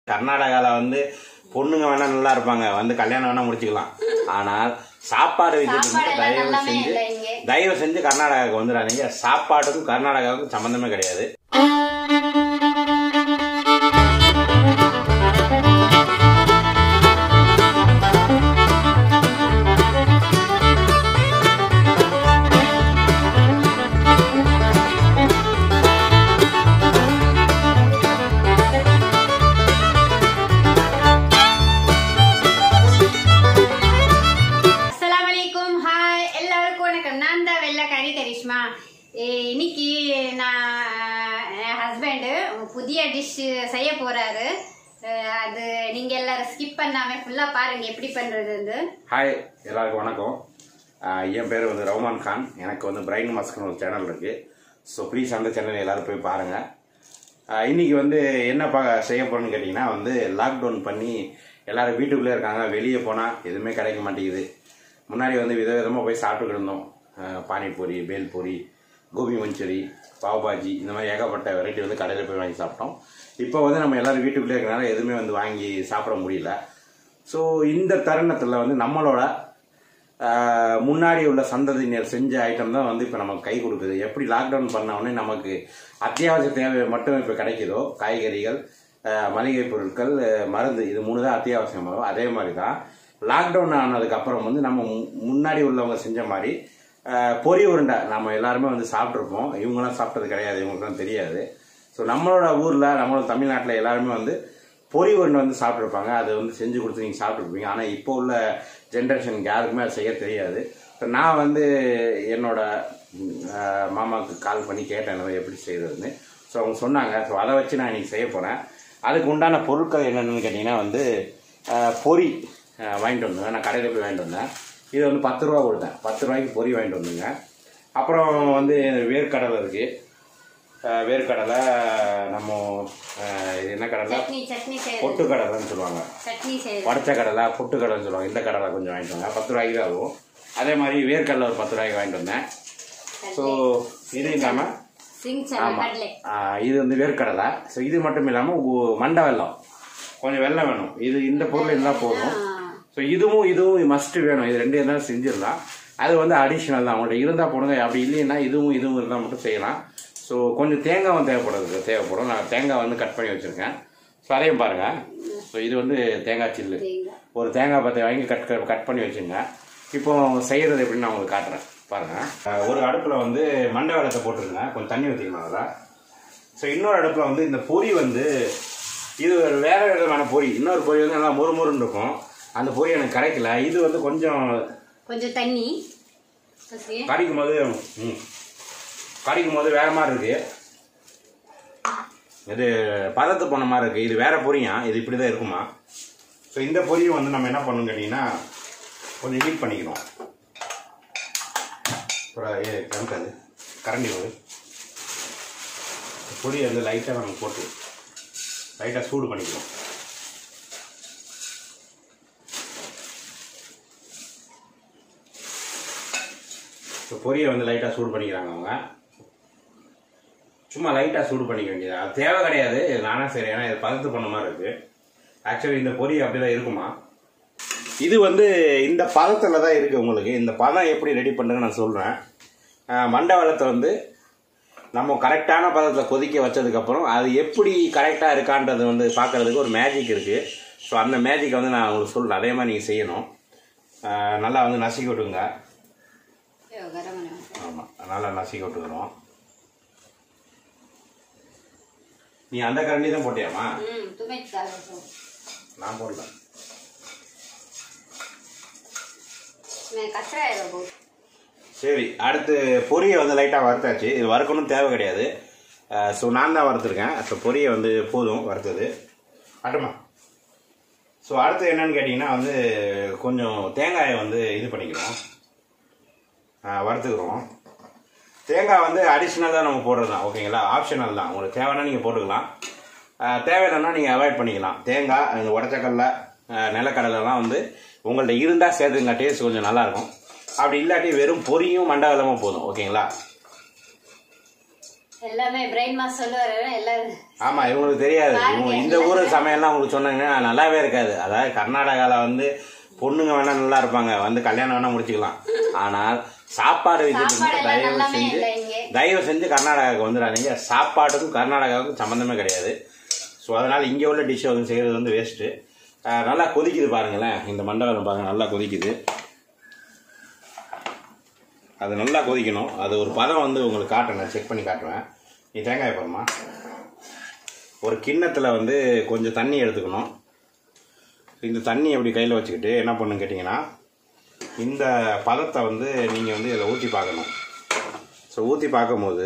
கர்நாடகாவில் வந்து பொண்ணுங்க வேணா நல்லா இருப்பாங்க வந்து கல்யாணம் வேணா முடிச்சுக்கலாம் ஆனால் சாப்பாடு விஷயத்துக்கு மட்டும் சாப்பாடு தயவு எல்லாமே செஞ்சு இல்லை இங்கே. தயவு செஞ்சு கர்நாடகாவுக்கு வந்துடாதீங்க சாப்பாட்டுக்கும் கர்நாடகாவுக்கும் சம்மந்தமே கிடையாது அஸ்ஸலாமு அலைக்கும் ஹாய் எல்லாருக்கும் வணக்கம் நான் தான் வெள்ளக்காரி கரிஷ்மா ஏ, இன்னைக்கு நான் என் ஹஸ்பண்டு புதிய டிஷ் செய்ய போறாரு அஹ், அது நீங்க எல்லாரும் ஸ்கிப் பண்ணாம ஃபுல்லா பாருங்க எப்படி பண்றதுன்னு ஹாய் எல்லாருக்கும் வணக்கம் ஆஹ் என் பேர் வந்து ரவுமான் கான் எனக்கு வந்து பிரைன் மாஸ்க்னு ஒரு சேனல் இருக்குது ஸோ ப்ளீஸ் அந்த சேனல் எல்லாரும் போய் பாருங்கள் இன்னைக்கு வந்து என்ன பா செய்ய போகிறோன்னு கேட்டிங்கன்னா வந்து லாக்டவுன் பண்ணி எல்லாரும் வீட்டுக்குள்ளே இருக்காங்க வெளியே போனால் எதுவுமே கிடைக்க மாட்டேங்குது முன்னாடி வந்து விதவிதமாக போய் சாப்பிட்டுக்கிட்டு இருந்தோம் ஆஹ் பானிபூரி பேல்பூரி கோபி மஞ்சூரி பாவ் பாஜி இந்த மாதிரி ஏகப்பட்ட வெரைட்டி வந்து கடையில் போய் வாங்கி சாப்பிட்டோம் இப்போ வந்து நம்ம எல்லாரும் வீட்டுக்குள்ளே இருக்கனால எதுவுமே வந்து வாங்கி சாப்பிட முடியல ஸோ இந்த தருணத்தில் வந்து நம்மளோட ஆஹ், முன்னாடி உள்ள சந்ததியினர் செஞ்ச ஐட்டம் தான் வந்து இப்போ நமக்கு கை கொடுக்குது எப்படி லாக்டவுன் பண்ண உடனே நமக்கு அத்தியாவசிய தேவை மட்டும் இப்போ கிடைக்குதோ காய்கறிகள் ஆஹ், மளிகை பொருட்கள் ஆஹ், மருந்து இது மூணு தான் அத்தியாவசியமாகும் அதே மாதிரி தான் லாக்டவுன் ஆனதுக்கு அப்புறம் வந்து நம்ம மு- முன்னாடி உள்ளவங்க செஞ்ச மாதிரி ஆஹ், பொரி உருண்டை நம்ம எல்லாருமே வந்து சாப்பிட்ருப்போம் இவங்களாம் சாப்பிட்டது கிடையாது இவங்களுக்குலாம் தெரியாது ஸோ நம்மளோட ஊரில் நம்மளோட தமிழ்நாட்டில் எல்லாருமே வந்து பொரி உருண்டை வந்து சாப்பிட்ருப்பாங்க அதை வந்து செஞ்சு கொடுத்து நீங்கள் சாப்பிட்ருப்பீங்க ஆனால் இப்போ உள்ள ஜென்ரேஷனுக்கு யாருக்குமே அது செய்ய தெரியாது இப்போ நான் வந்து என்னோட ம், ஆஹ், மாமாவுக்கு கால் பண்ணி கேட்டேன் இந்த மாதிரி எப்படி செய்யறதுன்னு ஸோ அவங்க சொன்னாங்க ஸோ அதை வச்சு நான் இன்னைக்கு செய்ய போகிறேன் அதுக்கு உண்டான பொருட்கள் என்னென்னு கேட்டிங்கன்னா வந்து ஆஹ், பொரி ஆஹ், வாங்கிட்டு வந்தேன் நான் கடையில் போய் வாங்கிட்டு வந்தேன் இது வந்து பத்து ரூபா கொடுத்தேன் பத்து ரூபாய்க்கு பொரி வாங்கிட்டு வந்தேங்க அப்புறம் வந்து வேர்க்கடலை இருக்குது ஆஹ் வேர்க்கடலை நம்ம ஆஹ் இது என்ன கடலை சட்னி சட்னி செய்யறது பொட்டு கடலைன்னு சொல்லுவாங்க சட்னி செய்யறது உடச்ச கடலை பொட்டு கடலைன்னு சொல்லுவாங்க இந்த கடலை கொஞ்சம் வாங்கிட்டு வந்தேன் பத்து ரூபாய்க்கு தான் ஆகும் அதே மாதிரி வேர்க்கடலை ஒரு பத்து ரூபாய்க்கு வாங்கிட்டு வந்தேன் ஸோ இது இல்லாமல் சிங்சன் ஆமாம் கடலை இது வந்து வேர்க்கடலை ஸோ இது மட்டும் இல்லாமல் மண்டை வெல்லம் கொஞ்சம் வெல்லம் வேணும் இது இந்த பொருள் இருந்தால் போதும் ஸோ இதுவும் இதுவும் மஸ்ட்டு வேணும் இது ரெண்டு இருந்தாலும் செஞ்சிடலாம் அது வந்து அடிஷ்னல் தான் உங்கள்கிட்ட இருந்தால் போடுங்க அப்படி இல்லைன்னா இதுவும் இதுவும் இருந்தால் மட்டும் செய்யலாம் ஸோ கொஞ்சம் தேங்காவும் தேவைப்படுது தேவைப்படும் நான் தேங்காய் வந்து கட் பண்ணி வச்சுருக்கேன் ஸோ அதையும் பாருங்கள் ஸோ இது வந்து தேங்காய் சில்லு தேங்காய். ஒரு தேங்காய் பத்தை வாங்கி கட் கட் பண்ணி வச்சுங்க இப்போ செய்கிறது எப்படின்னு நான் உங்களுக்கு காட்டுறேன் பாருங்கள் ஒரு அடுப்பில் வந்து மண்டை வெள்ளத்தை போட்டுருங்க கொஞ்சம் தண்ணி ஊற்றிக்கணும் அதில் ஸோ இன்னொரு அடுப்பில் வந்து இந்த பொரி வந்து இது ஒரு வேற விதமான பொரி இன்னொரு பொரி வந்து நல்லா மொறு மொறுன்னு இருக்கும் அந்த பொரி எனக்கு கிடைக்கல இது வந்து கொஞ்சம் கொஞ்சம் தண்ணி ஓகே கடிக்கும் போது ம், கடிக்கும் போது வேற மாதிரி இருக்கு இது பதத்து போன மாதிரி இருக்கு இது வேற பொரியா இது இப்படி தான் இருக்குமா ஸோ இந்த பொரியை வந்து நம்ம என்ன பண்ணணும் கேட்டிங்கன்னா கொஞ்சம் ஹீட் பண்ணிக்கணும் அப்புறம் ஏ கரண்ட் கரண்டி ஒரு பொரியை வந்து லைட்டாக நம்ம போட்டு லைட்டாக சூடு பண்ணிக்கணும் ஸோ பொரியை வந்து லைட்டாக சூடு பண்ணிக்கிறாங்க அவங்க சும்மா லைட்டாக சூடு பண்ணிக்க வேண்டியது அது தேவை கிடையாது இது நானா சரி ஏன்னா இது பதத்து பண்ண மாதிரி இருக்கு ஆக்சுவலி இந்த பொரி அப்படிதான் இருக்குமா இது வந்து இந்த பதத்தில் தான் இருக்குது உங்களுக்கு இந்த பதம் எப்படி ரெடி பண்ணுறதுன்னு நான் சொல்கிறேன் மண்டை வெள்ளத்தை வந்து நம்ம கரெக்டான பதத்தில் கொதிக்க வச்சதுக்கப்புறம் அது எப்படி கரெக்டாக இருக்கான்றது வந்து பார்க்கறதுக்கு ஒரு மேஜிக் இருக்குது ஸோ அந்த மேஜிக்கை வந்து நான் உங்களுக்கு சொல்கிறேன் அதே மாதிரி நீங்கள் செய்யணும் ஆஹ் நல்லா வந்து நசுக்கி விட்டுங்க கரம் மணம். ஆமாம் நல்லா நசுக்கி விட்டுக்கிறோம் நீ அந்த கரண்டி தான் போட்டியாமா ம் துமைச்சாங்க நான் போடல मैं कचरा है वो சரி அடுத்து பொரியை வந்து லைட்டாக வறுத்தாச்சு இது வறுக்கணும் தேவை கிடையாது ஸோ நான் தான் வறுத்துருக்கேன் ஸோ பொரியை வந்து போதும் வறுத்தது அட்டுமா ஸோ அடுத்து என்னன்னு கேட்டிங்கன்னா வந்து கொஞ்சம் தேங்காயை வந்து இது பண்ணிக்கிறோம் ஆ, வறுத்துக்கிறோம் தேங்காய் வந்து அடிஷ்னலாக நம்ம போடுறது தான் ஓகேங்களா ஆப்ஷனல் தான் உங்களுக்கு தேவைன்னா நீங்கள் போட்டுக்கலாம் ஆ, தேவையில்லைன்னா நீங்கள் அவாய்ட் பண்ணிக்கலாம் தேங்காய் இந்த உடச்சக்கடலை நிலக்கடலைலாம் வந்து உங்கள்ட்ட இருந்தால் சேர்த்துங்க டேஸ்ட் கொஞ்சம் நல்லாயிருக்கும் அப்படி இல்லாட்டி வெறும் பொரியும் மண்டவலமும் போதும் ஓகேங்களா எல்லாமே பிரெயின் மாஸ் சொல்லுவாரு எல்லாரும் ஆமா இவங்களுக்கு தெரியாது இவங்க இந்த ஊர் சமையல்லாம் உங்களுக்கு சொன்னாங்கன்னா நல்லாவே இருக்காது அதாவது கர்நாடகாவில் வந்து பொண்ணுங்க வேணா நல்லா இருப்பாங்க வந்து கல்யாணம் வேணா முடிச்சுக்கலாம் ஆனால் சாப்பாடு சாப்பாடு விஷயத்துக்கு எல்லாம் தயவு நல்லாவே செஞ்சு இல்லை இங்கே தயவு செஞ்சு கர்நாடகாவுக்கு வந்துடாதீங்க சாப்பாட்டுக்கும் கர்நாடகாவுக்கும் சம்மந்தமே கிடையாது ஸோ அதனால் இங்கே உள்ள டிஷ்ஷை வந்து செய்கிறது வந்து வேஸ்ட்டு நல்லா கொதிக்குது பாருங்களேன் இந்த மண்டபம் பாருங்க நல்லா கொதிக்குது அது நல்லா கொதிக்கணும் அது ஒரு பதம் வந்து உங்களுக்கு காட்டுறேன் செக் பண்ணி காட்டுவேன் நீ தேங்காய் போடுமா ஒரு கிண்ணத்தில் வந்து கொஞ்சம் தண்ணி எடுத்துக்கணும் இந்த தண்ணி அப்படி கையில் வச்சுக்கிட்டு என்ன பண்ணுன்னு கேட்டிங்கன்னா இந்த பதத்தை வந்து நீங்கள் வந்து இதில் ஊற்றி பார்க்கணும் ஸோ ஊற்றி பார்க்கும்போது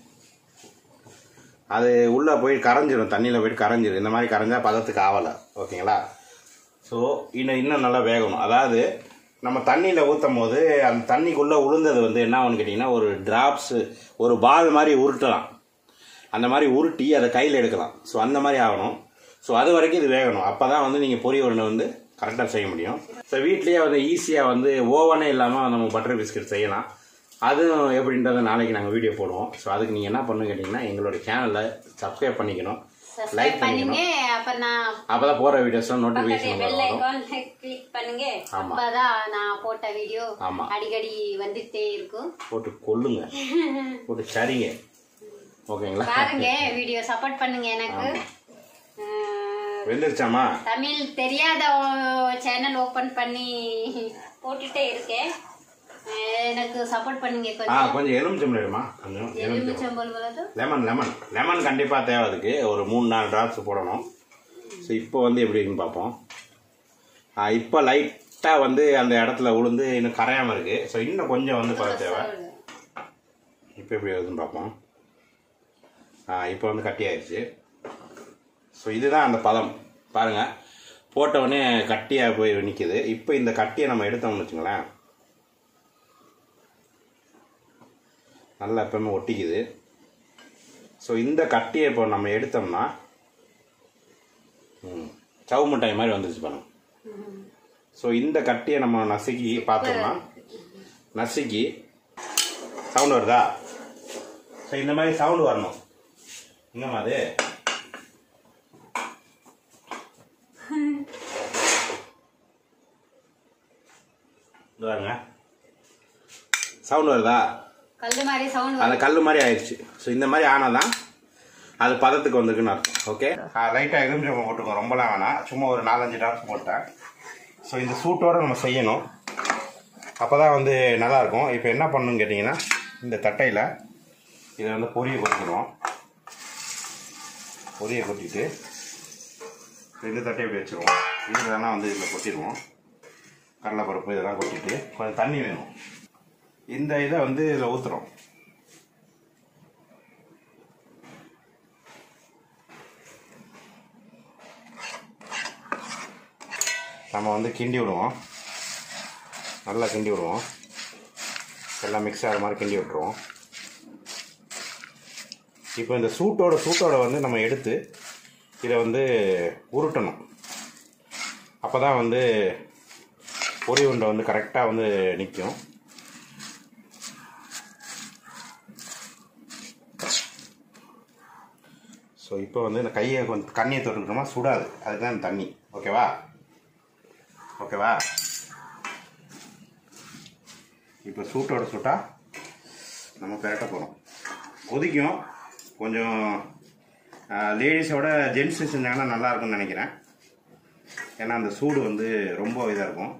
அது உள்ளே போய் கரைஞ்சிரும் தண்ணியில் போயிட்டு கரைஞ்சிரும் இந்த மாதிரி கரைஞ்சா பதத்துக்கு ஆவலை ஓகேங்களா ஸோ இன்னும் இன்னும் நல்லா வேகணும் அதாவது நம்ம தண்ணியில் ஊற்றும் போது அந்த தண்ணிக்குள்ளே உளுந்தது வந்து என்ன ஆகும்னு கேட்டிங்கன்னா ஒரு டிராப்ஸு ஒரு பால் மாதிரி உருட்டலாம் அந்த மாதிரி உருட்டி அதை கையில் எடுக்கலாம் ஸோ அந்த மாதிரி ஆகணும் ஸோ அது வரைக்கும் இது வேகணும் அப்போ தான் வந்து நீங்கள் பொரி உருண்டை வந்து கரெக்டாக செய்ய முடியும் ஸோ வீட்லேயே வந்து ஈஸியாக வந்து ஓவனே இல்லாமல் நம்ம பட்டர் பிஸ்கட் செய்யலாம் அதுவும் எப்படின்றத நாளைக்கு நாங்கள் வீடியோ போடுவோம் ஸோ அதுக்கு நீங்கள் என்ன பண்ணுங்க கேட்டிங்கன்னா எங்களோட சேனலை சப்ஸ்கிரைப் பண்ணிக்கணும் சப்ஸ்கிரைப் லைக் பண்ணுங்க பண்ணிக்கணும் அப்ப நான் அப்போ தான் போகிற வீடியோஸ்லாம் பக்கத்துல நோட்டிஃபிகேஷன் பெல் வரும் ஐகான் கிளிக் பண்ணுங்க ஆமா. அப்பதான் நான் போட்ட வீடியோ ஆமா. அடிக்கடி வந்துட்டே இருக்கும் போட்டு கொல்லுங்க போட்டு சரிங்க ஓகேங்களா பாருங்க வீடியோ சப்போர்ட் பண்ணுங்க எனக்கு அஹ், வெந்துருச்சாமா தமிழ் தெரியாத சேனல் ஓபன் பண்ணி போட்டுட்டே இருக்கேன் அஹ், எனக்கு சப்போர்ட் பண்ணுங்க ஆ கொஞ்சம் கொஞ்சம் எலுமிச்சம் எடுமா கொஞ்சம் எலுமிச்சம் எலுமிச்சம்பழம் போலது லெமன் லெமன் லெமன் கண்டிப்பாக தேவை அதுக்கு ஒரு மூணு நாலு ட்ராப்ஸ் போடணும் ஸோ இப்போ வந்து எப்படி இருக்குன்னு பார்ப்போம் ஆ, இப்போ லைட்டாக வந்து அந்த இடத்துல உளுந்து இன்னும் கரையாமல் இருக்குது ஸோ இன்னும் கொஞ்சம் வந்து பதம் தேவை இப்போ எப்படி வருதுன்னு பார்ப்போம் ஆ இப்போ வந்து கட்டி ஆயிடுச்சு ஸோ இதுதான் அந்த பதம் பாருங்கள் போட்டவுடனே கட்டியாக போய் நிற்கிது இப்போ இந்த கட்டியை நம்ம எடுத்தோம்னு வச்சுங்களேன் நல்லா எப்பவுமே ஒட்டிக்குது ஸோ இந்த கட்டியை இப்போ நம்ம எடுத்தோம்னா ம், சவு மிட்டாய் மாதிரி வந்துருச்சு பாருங்க ஸோ இந்த கட்டியை நம்ம நசுக்கி பார்த்தோம்னா நசுக்கி சவுண்ட் வருதா ஸோ இந்த மாதிரி சவுண்ட் வரணும் என்னம்மா அது இது பாருங்க சவுண்ட் வருதா கல்லு மாதிரி சவுண்ட் அந்த கல் மாதிரி ஆயிடுச்சு ஸோ இந்த மாதிரி ஆனால் தான் அது பதத்துக்கு வந்திருக்குன்னு அர்த்தம் ஓகே லைட்டாக எலுமிச்சம்பழம் போட்டுக்கோ ரொம்பலாம் வேணாம் சும்மா ஒரு நாலஞ்சு ட்ராப்ஸ் போட்டேன் ஸோ இந்த சூட்டோடு நம்ம செய்யணும் அப்போ தான் வந்து நல்லாயிருக்கும் இப்போ என்ன பண்ணணும்னு கேட்டிங்கன்னா இந்த தட்டையில் இதை வந்து பொரியை கொட்டிடுவோம் பொரியை கொட்டிட்டு இந்த தட்டை இப்படி வச்சுருவோம் இதெல்லாம் வந்து இதில் கொட்டிடுவோம் கடலைப்பருப்பு இதெல்லாம் கொட்டிட்டு கொஞ்சம் தண்ணி வேணும் இந்த இதை வந்து இதில் ஊற்றுறோம் நம்ம வந்து கிண்டி விடுவோம் நல்லா கிண்டி விடுவோம் எல்லாம் மிக்ஸ் ஆகிற மாதிரி கிண்டி விட்டுருவோம் இப்போ இந்த சூட்டோட சூட்டோட வந்து நம்ம எடுத்து இதை வந்து உருட்டணும் அப்போ தான் வந்து பொரி உருண்டை வந்து கரெக்டாக வந்து நிற்கும் ஸோ இப்போ வந்து இந்த கையை கொஞ்சம் தண்ணியை தொட்டுக்கிட்டோமா சுடாது அதுதான் இந்த தண்ணி ஓகேவா ஓகேவா இப்போ சூட்டோட சூட்டா நம்ம பெரட்ட போகிறோம் கொதிக்கும் கொஞ்சம் லேடிஸோட ஜென்ஸ் செஞ்சாங்கன்னா நல்லா இருக்கும்னு நினைக்கிறேன் ஏன்னா அந்த சூடு வந்து ரொம்ப இதாக இருக்கும்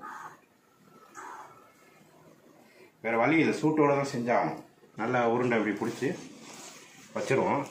வேறு வழி இல்லை சூட்டோட தான் செஞ்சாகணும் நல்லா உருண்டை இப்படி பிடிச்சி வச்சிருவோம்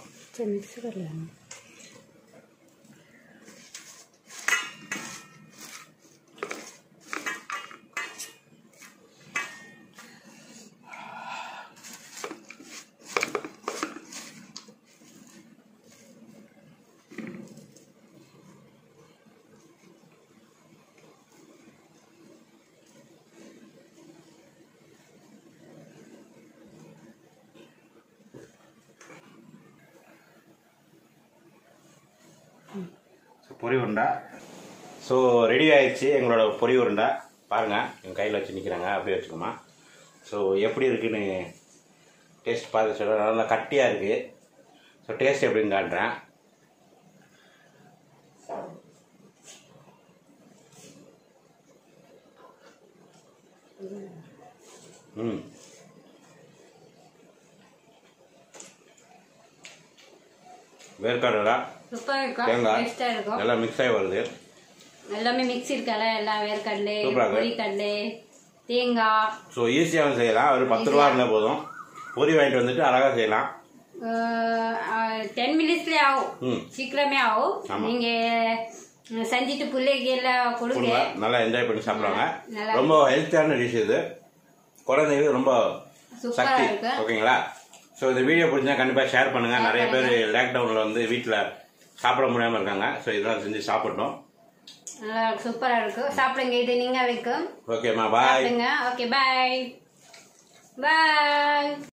ஸோ பொரி உருண்டை ஸோ ரெடி ஆயிடுச்சு எங்களோட பொரி உருண்டை பாருங்கள் என் கையில் வச்சு நிற்கிறாங்க அப்படியே வச்சுக்கோமா ஸோ எப்படி இருக்குன்னு டேஸ்ட் பார்த்து சொல்ல நல்லா கட்டியாக இருக்குது ஸோ டேஸ்ட் எப்படின்னு காட்டுறேன் ம் வேர்க்கடலை சூப்பராக இருக்கும் தேங்காய் டேஸ்ட்டாக இருக்கும் எல்லாம் மிக்ஸ் ஆகி வருது எல்லாமே மிக்ஸ் இருக்கல எல்லாம் வேர்க்கடலை சூப்பரா இருக்கு. பொரிக்கடலை தேங்காய் ஸோ ஈஸியாகவும் செய்யலாம் ஒரு பத்து ரூபா இருந்தால் போதும் பொரி வாங்கிட்டு வந்துட்டு அழகாக செய்யலாம் டென் மினிட்ஸ்லேயே ஆகும் ம் சீக்கிரமே ஆகும் ஆமா. நீங்க அஹ், செஞ்சுட்டு பிள்ளைக்கு எல்லாம் கொடுங்க கொடுங்க நல்லா என்ஜாய் பண்ணி சாப்பிடுவாங்க நல்லா ரொம்ப ஹெல்த்தியான டிஷ் இது குழந்தைங்களுக்கு ரொம்ப சூப்பரா சக்தி இருக்கு ஓகேங்களா ஸோ இந்த வீடியோ பிடிச்சா கண்டிப்பாக ஷேர் பண்ணுங்க நிறைய பேர் லாக்டவுனில் வந்து வீட்டில் சாப்பிட முடியாமல் இருக்காங்க ஸோ இதெல்லாம் செஞ்சு சாப்பிடணும் நல்லா சூப்பரா இருக்கு சாப்பிடுங்க இது நீங்க வைக்கும் ஓகேம்மா பாய் சாப்பிடுங்க ஓகே பாய் பாய்